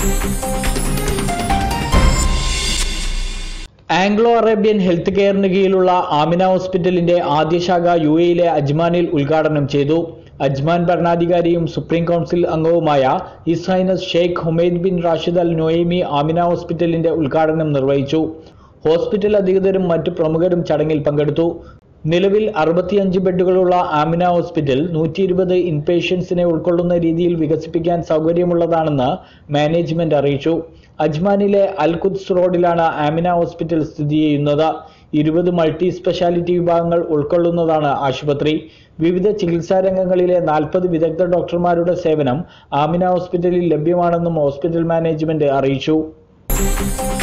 Anglo Arabian health കെയറിന് കീഴിലുള്ള ആമിന ഹോസ്പിറ്റലിന്റെ ആദ്യ ശാഖ യു എയിലെ അജ്മാനിൽ ഉദ്ഘാടനം ചെയ്തു അജ്മാൻ ഭരണാധികാരിയും സുപ്രീം കൗൺസിൽ അംഗവുമായ His Highness Sheikh Humaid bin Rashid Al Nuaimi Amina ഹോസ്പിറ്റലിന്റെ ഉദ്ഘാടനം നിർവഹിച്ചു ഹോസ്പിറ്റൽ അധികൃതരും മറ്റു പ്രമുഖരും ചടങ്ങിൽ പങ്കെടുത്തു നിലവിൽ അറുപത്തിയഞ്ച് ബെഡുകളുള്ള ആമിന ഹോസ്പിറ്റൽ നൂറ്റി ഇരുപത് ഇൻപേഷ്യൻസിനെ ഉൾക്കൊള്ളുന്ന രീതിയിൽ വികസിപ്പിക്കാൻ സൗകര്യമുള്ളതാണെന്ന് മാനേജ്മെന്റ് അറിയിച്ചു അജ്മാനിലെ അൽ ഖുദ്സ് റോഡിലാണ് ആമിന ഹോസ്പിറ്റൽ സ്ഥിതി ചെയ്യുന്നത് ഇരുപത് മൾട്ടി സ്പെഷ്യാലിറ്റി വിഭാഗങ്ങൾ ഉൾക്കൊള്ളുന്നതാണ് ആശുപത്രി വിവിധ ചികിത്സാ രംഗങ്ങളിലെ നാൽപ്പത് വിദഗ്ധ ഡോക്ടർമാരുടെ സേവനം ആമിന ഹോസ്പിറ്റലിൽ ലഭ്യമാണെന്നും ഹോസ്പിറ്റൽ മാനേജ്മെന്റ് അറിയിച്ചു